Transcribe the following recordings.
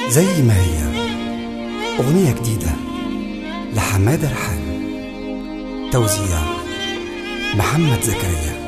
زي ما هي أغنية جديدة لحمادة رحان توزيع محمد زكريا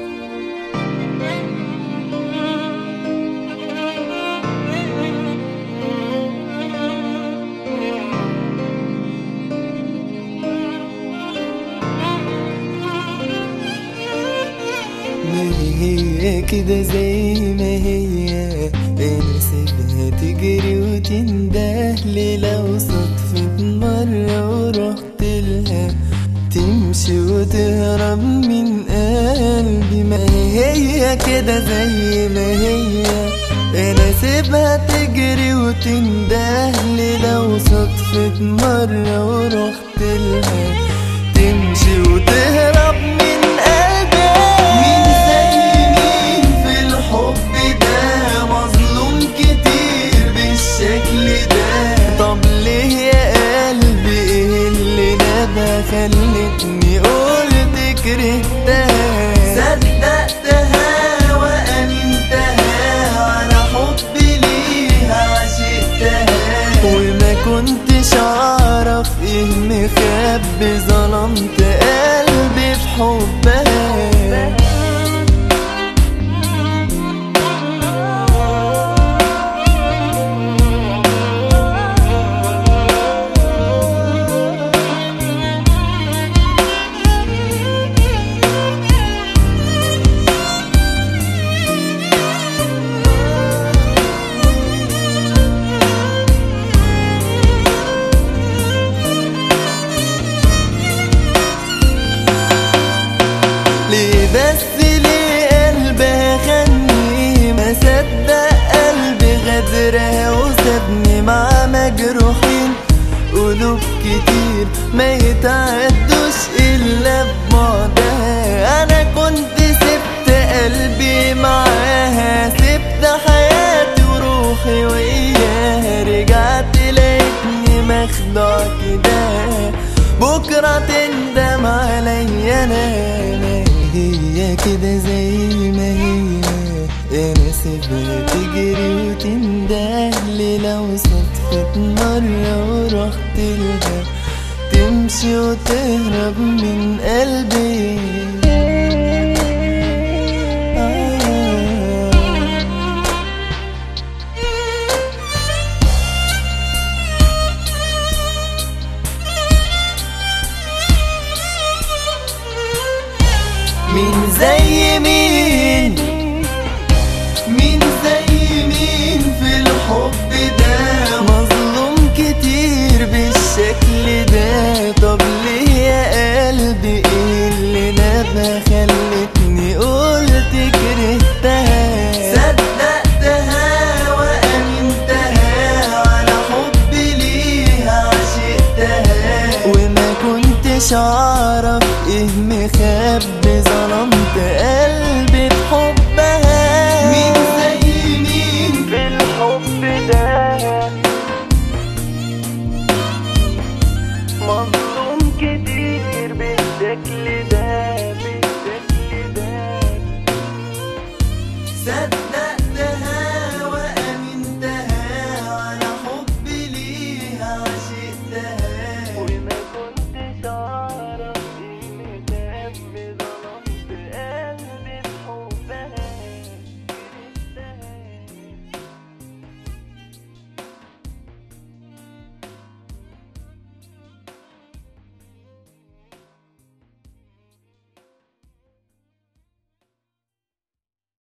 ما هي كده زي ما هي انا سيبها تجري وتندهلي لو صدفت مرة ورحت لها تمشي وتهرب من قلبي ما هي كده زي ما هي انا سيبها تجري وتندهلي لو صدفت مرة ورحت لها تمشي وتهرب من قلبي مين زي مين في الحب ده مظلوم كتير بالشكل ده طب ليه يا قلبي ايه اللي نبى خلتني قلت كرهتها صدقتها وامنتها على حبي ليها عشقتها وما كنتش اعرف ايه مخبي ظلمت قلبي في حبها ليه بس ليه قلبها خني ما صدق قلبي غدرها وسابني مع مجروحين قلوب كتير ما يتعدوش الا ببعدها انا كنت سبت قلبي معاها سبت حياتي وروحي وياها رجعت لقيتني مخدوع كده بكرة تندم عليا انا ما هي كده زي ما هي انا سيبها تجري وتندهلي لو صدفت مرة ورحت لها تمشي وتهرب من قلبي آه مين زي مين مين زي مين في الحب ده مظلوم كتير بالشكل ده طب ليه يا قلبي ايه اللي نبى خلتني قلت كرهتها صدقتها وامنتها على حبي ليها عشقتها وما كنتش اعرف ايه مخبي ظلمت قلبي بحبها مين زي مين في الحب ده مظلوم كتير بالشكل ده بالشكل ده صدق